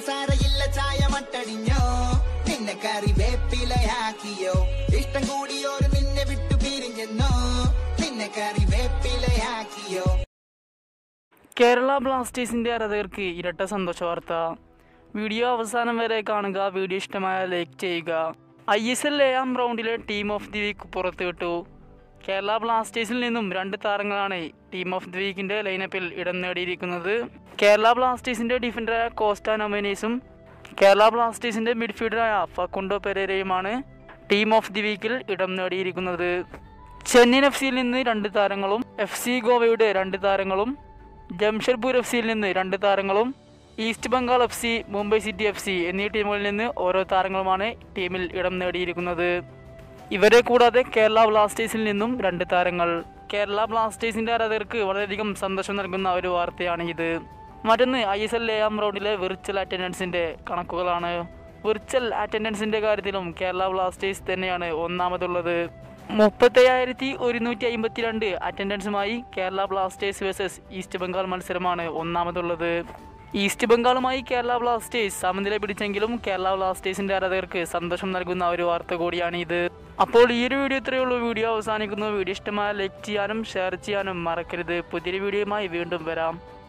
പഞ്ചസാരയില്ല ചായ മട്ടടിഞ്ഞോ നിന്നെ കറി വേപ്പിലയാക്കിയോ ഇഷ്ടം കൂടിയോര് നിന്നെ വിട്ടു പിരിഞ്ഞെന്നോ നിന്നെ കറി വേപ്പിലയാക്കിയോ കേരള ബ്ലാസ്റ്റേഴ്സിന്റെ ആരാധകർക്ക് ഇരട്ട സന്തോഷ വാർത്ത വീഡിയോ അവസാനം വരെ കാണുക വീഡിയോ ഇഷ്ടമായ ലൈക്ക് ചെയ്യുക ഐ എസ് എൽ ഏഴാം റൗണ്ടിലെ ടീം ഓഫ് ദി വീക്ക് പുറത്തുവിട്ടു കേരള ബ്ലാസ്റ്റേഴ്സിൽ നിന്നും രണ്ട് താരങ്ങളാണ് ടീം ഓഫ് ദി വീക്കിന്റെ ലൈനപ്പിൽ ഇടം നേടിയിരിക്കുന്നത് കേരള ബ്ലാസ്റ്റേഴ്സിന്റെ ഡിഫൻഡറായ കോസ്റ്റ നൊമേനീസും കേരള ബ്ലാസ്റ്റേഴ്സിന്റെ മിഡ്ഫീൽഡറായ ഫക്കുണ്ടോ പെരേരയുമാണ് ടീം ഓഫ് ദി വീക്കിൽ ഇടം നേടിയിരിക്കുന്നത് ചെന്നൈയിൻ എഫ് സിയിൽ നിന്ന് രണ്ട് താരങ്ങളും എഫ് സി ഗോവയുടെ രണ്ട് താരങ്ങളും ജംഷഡ്പൂർ എഫ് സിയിൽ നിന്ന് രണ്ട് താരങ്ങളും East Bengal F C Mumbai City F C എന്നീ ടീമുകളിൽ നിന്ന് ഓരോ താരങ്ങളുമാണ് ടീമിൽ ഇടം നേടിയിരിക്കുന്നത് ഇവരെ കൂടാതെ കേരള ബ്ലാസ്റ്റേഴ്സിൽ നിന്നും രണ്ട് താരങ്ങൾ കേരള ബ്ലാസ്റ്റേഴ്സിന്റെ ആരാധകർക്ക് വളരെയധികം സന്തോഷം നൽകുന്ന ഒരു വാർത്തയാണ് ഇത് മറ്റൊന്ന് ഐ എസ് എൽ ഏഴാം റൗണ്ടിലെ വിർച്വൽ അറ്റൻഡൻസിന്റെ കണക്കുകളാണ് വിർച്വൽ അറ്റൻഡൻസിന്റെ കാര്യത്തിലും കേരള ബ്ലാസ്റ്റേഴ്സ് തന്നെയാണ് ഒന്നാമതുള്ളത് മുപ്പത്തയ്യായിരത്തി ഒരുന്നൂറ്റി അമ്പത്തിരണ്ട് അറ്റൻഡൻസുമായി Kerala Blasters versus East Bengal മത്സരമാണ് ഒന്നാമതുള്ളത് ഈസ്റ്റ് ബംഗാളുമായി കേരള ബ്ലാസ്റ്റേഴ്സ് സമനില പിടിച്ചെങ്കിലും കേരള ബ്ലാസ്റ്റേഴ്സിന്റെ ആരാധകർക്ക് സന്തോഷം നൽകുന്ന ഒരു വാർത്ത കൂടിയാണ് ഇത് അപ്പോൾ ഈ ഒരു വീഡിയോ ഇത്രയേ ഉള്ളൂ വീഡിയോ അവസാനിക്കുന്നു വീഡിയോ ഇഷ്ടമായ ലൈക്ക് ചെയ്യാനും ഷെയർ ചെയ്യാനും മറക്കരുത് പുതിയൊരു വീഡിയോയുമായി വീണ്ടും വരാം